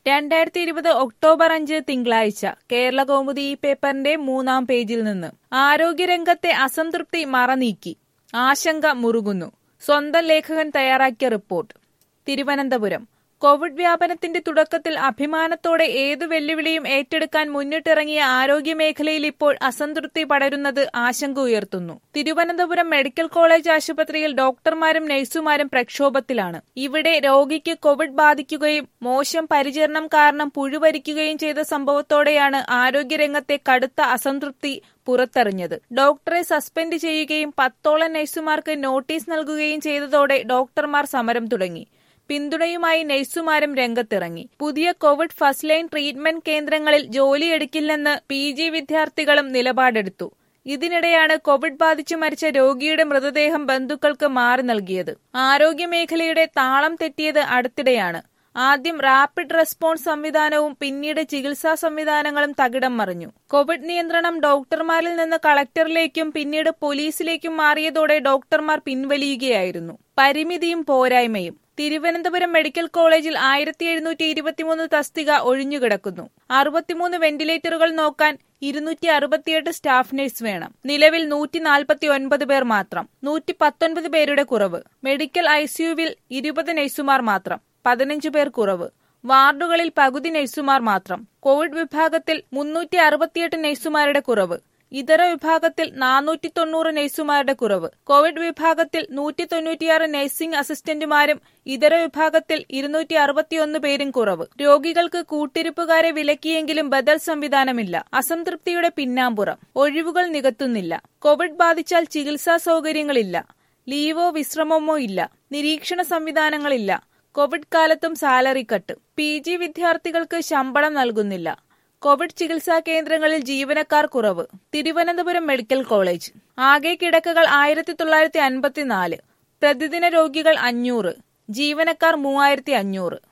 രണ്ടായിരത്തി ഇരുപത് ഒക്ടോബർ അഞ്ച് തിങ്കളാഴ്ച കേരള കൗമുദി ഈ പേപ്പറിന്റെ മൂന്നാം പേജിൽ നിന്ന് ആരോഗ്യരംഗത്തെ അസംതൃപ്തി മറനീക്കി ആശങ്ക മുറുകുന്നു സ്വന്തം ലേഖകൻ തയ്യാറാക്കിയ റിപ്പോർട്ട് തിരുവനന്തപുരം കോവിഡ് വ്യാപനത്തിന്റെ തുടക്കത്തിൽ അഭിമാനത്തോടെ ഏതു വെല്ലുവിളിയും ഏറ്റെടുക്കാൻ മുന്നിട്ടിറങ്ങിയ ആരോഗ്യമേഖലയിൽ ഇപ്പോൾ അസംതൃപ്തി പടരുന്നത് ആശങ്ക ഉയർത്തുന്നു തിരുവനന്തപുരം മെഡിക്കൽ കോളേജ് ആശുപത്രിയിൽ ഡോക്ടർമാരും നഴ്സുമാരും പ്രക്ഷോഭത്തിലാണ് ഇവിടെ രോഗിക്ക് കോവിഡ് ബാധിക്കുകയും മോശം പരിചരണം കാരണം പുഴുവരിക്കുകയും ചെയ്ത സംഭവത്തോടെയാണ് ആരോഗ്യരംഗത്തെ കടുത്ത അസംതൃപ്തി പുറത്തറിഞ്ഞത് ഡോക്ടറെ സസ്പെൻഡ് ചെയ്യുകയും പത്തോളം നഴ്സുമാർക്ക് നോട്ടീസ് നൽകുകയും ചെയ്തതോടെ ഡോക്ടർമാർ സമരം തുടങ്ങി പിന്തുണയുമായി നഴ്സുമാരും രംഗത്തിറങ്ങി പുതിയ കോവിഡ് ഫസ്റ്റ് ലൈൻ ട്രീറ്റ്മെന്റ് കേന്ദ്രങ്ങളിൽ ജോലിയെടുക്കില്ലെന്ന് പി ജി വിദ്യാർത്ഥികളും നിലപാടെടുത്തു ഇതിനിടെയാണ് കോവിഡ് ബാധിച്ചു മരിച്ച രോഗിയുടെ മൃതദേഹം ബന്ധുക്കൾക്ക് മാറി നൽകിയത് ആരോഗ്യമേഖലയുടെ താളം തെറ്റിയത് അടുത്തിടെയാണ് ആദ്യം റാപ്പിഡ് റെസ്പോൺസ് സംവിധാനവും പിന്നീട് ചികിത്സാ സംവിധാനങ്ങളും തകിടം മറിഞ്ഞു കോവിഡ് നിയന്ത്രണം ഡോക്ടർമാരിൽ നിന്ന് കളക്ടറിലേക്കും പിന്നീട് പോലീസിലേക്കും മാറിയതോടെ ഡോക്ടർമാർ പിൻവലിയുകയായിരുന്നു പരിമിതിയും പോരായ്മയും തിരുവനന്തപുരം മെഡിക്കൽ കോളേജിൽ ആയിരത്തി എഴുന്നൂറ്റി ഇരുപത്തിമൂന്ന് തസ്തിക ഒഴിഞ്ഞുകിടക്കുന്നു അറുപത്തിമൂന്ന് വെന്റിലേറ്ററുകൾ നോക്കാൻ ഇരുന്നൂറ്റി അറുപത്തിയെട്ട് സ്റ്റാഫ് നഴ്സ് വേണം നിലവിൽ നൂറ്റി നാൽപ്പത്തി ഒൻപത് പേർ മാത്രം നൂറ്റി പത്തൊൻപത് പേരുടെ കുറവ് മെഡിക്കൽ ഐസിയുവിൽ ഇരുപത് നഴ്സുമാർ മാത്രം പതിനഞ്ച് പേർ കുറവ് വാർഡുകളിൽ പകുതി നഴ്സുമാർ മാത്രം കോവിഡ് വിഭാഗത്തിൽ മുന്നൂറ്റി അറുപത്തിയെട്ട് നഴ്സുമാരുടെ കുറവ് ഇതര വിഭാഗത്തിൽ നാനൂറ്റി തൊണ്ണൂറ് നഴ്സുമാരുടെ കുറവ് കോവിഡ് വിഭാഗത്തിൽ നൂറ്റി തൊണ്ണൂറ്റിയാറ് നഴ്സിംഗ് അസിസ്റ്റന്റുമാരും ഇതര വിഭാഗത്തിൽ ഇരുന്നൂറ്റി അറുപത്തിയൊന്ന് പേരും കുറവ് രോഗികൾക്ക് കൂട്ടിരിപ്പുകാരെ വിലക്കിയെങ്കിലും ബദൽ സംവിധാനമില്ല അസംതൃപ്തിയുടെ പിന്നാമ്പുറം ഒഴിവുകൾ നികത്തുന്നില്ല കോവിഡ് ബാധിച്ചാൽ ചികിത്സാ സൗകര്യങ്ങളില്ല ലീവോ വിശ്രമമോ ഇല്ല നിരീക്ഷണ സംവിധാനങ്ങളില്ല കോവിഡ് കാലത്തും സാലറി കട്ട് പി ജി വിദ്യാർത്ഥികൾക്ക് ശമ്പളം നൽകുന്നില്ല കോവിഡ് ചികിത്സാ കേന്ദ്രങ്ങളിൽ ജീവനക്കാർ കുറവ് തിരുവനന്തപുരം മെഡിക്കൽ കോളേജ് ആകെ കിടക്കകൾ ആയിരത്തി തൊള്ളായിരത്തി അൻപത്തിനാല് പ്രതിദിന രോഗികൾ അഞ്ഞൂറ് ജീവനക്കാർ മൂവായിരത്തി അഞ്ഞൂറ്